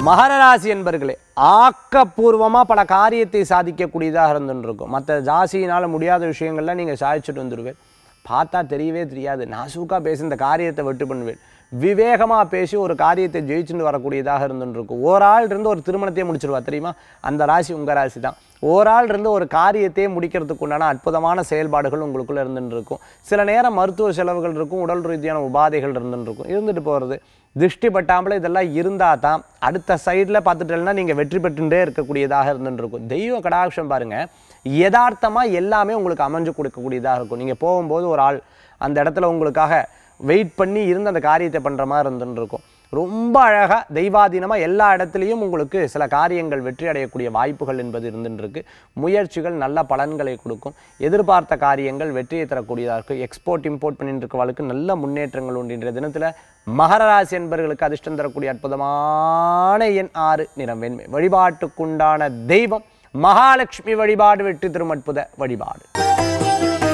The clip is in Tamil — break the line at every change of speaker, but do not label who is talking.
மகர ராசி என்பர்களே ஆக்கப்பூர்வமாக பல காரியத்தை சாதிக்கக்கூடியதாக இருந்துன்னு இருக்கும் மற்ற ஜாசியினால் முடியாத விஷயங்கள்லாம் நீங்கள் சாதிச்சுட்டு வந்துடுவேன் பார்த்தா தெரியவே தெரியாது நாசூக்காக பேசி இந்த காரியத்தை வெட்டு பண்ணுவேன் விவேகமாக பேசி ஒரு காரியத்தை ஜெயிச்சுட்டு வரக்கூடியதாக இருந்துன்னு இருக்கும் ஒரு ஆள் இருந்து ஒரு திருமணத்தையே முடிச்சிருவா தெரியுமா அந்த ராசி உங்கள் ராசி தான் ஒரு ஆள் இருந்து ஒரு காரியத்தையே முடிக்கிறதுக்கு உண்டான அற்புதமான செயல்பாடுகள் உங்களுக்குள்ளே இருந்துட்டு இருக்கும் சில நேரம் மருத்துவ செலவுகள் இருக்கும் உடல் ரீதியான உபாதைகள் இருந்துட்டு இருக்கும் இருந்துட்டு போகிறது திருஷ்டி பட்டாமல் இதெல்லாம் இருந்தால் தான் அடுத்த சைடில் பார்த்துட்டேன்னா நீங்கள் வெற்றி பெற்றுட்டே இருக்கக்கூடியதாக இருந்துட்டு இருக்கும் தெய்வ கடாட்சம் பாருங்கள் யதார்த்தமாக எல்லாமே உங்களுக்கு அமைஞ்சு கொடுக்கக்கூடியதாக இருக்கும் நீங்கள் போகும்போது ஒரு ஆள் அந்த இடத்துல உங்களுக்காக வெயிட் பண்ணி இருந்து அந்த காரியத்தை பண்ணுற மாதிரி இருந்துன்னு இருக்கும் ரொம்ப அழகாக தெய்வாதீனமாக எல்லா இடத்துலையும் உங்களுக்கு சில காரியங்கள் வெற்றி அடையக்கூடிய வாய்ப்புகள் என்பது இருந்துட்டு இருக்கு முயற்சிகள் நல்ல பலன்களை கொடுக்கும் எதிர்பார்த்த காரியங்கள் வெற்றியை தரக்கூடியதாக இருக்கும் எக்ஸ்போர்ட் இம்போர்ட் பண்ணிட்டு இருக்கவளுக்கு நல்ல முன்னேற்றங்கள் உண்டு இன்றைய தினத்தில் மகர ராசி என்பவர்களுக்கு அதிர்ஷ்டம் தரக்கூடிய அற்புதமான எண் ஆறு நிறம் வெண்மை வழிபாட்டுக்குண்டான தெய்வம் மகாலட்சுமி வழிபாடு வெற்றி திருமட்புத வழிபாடு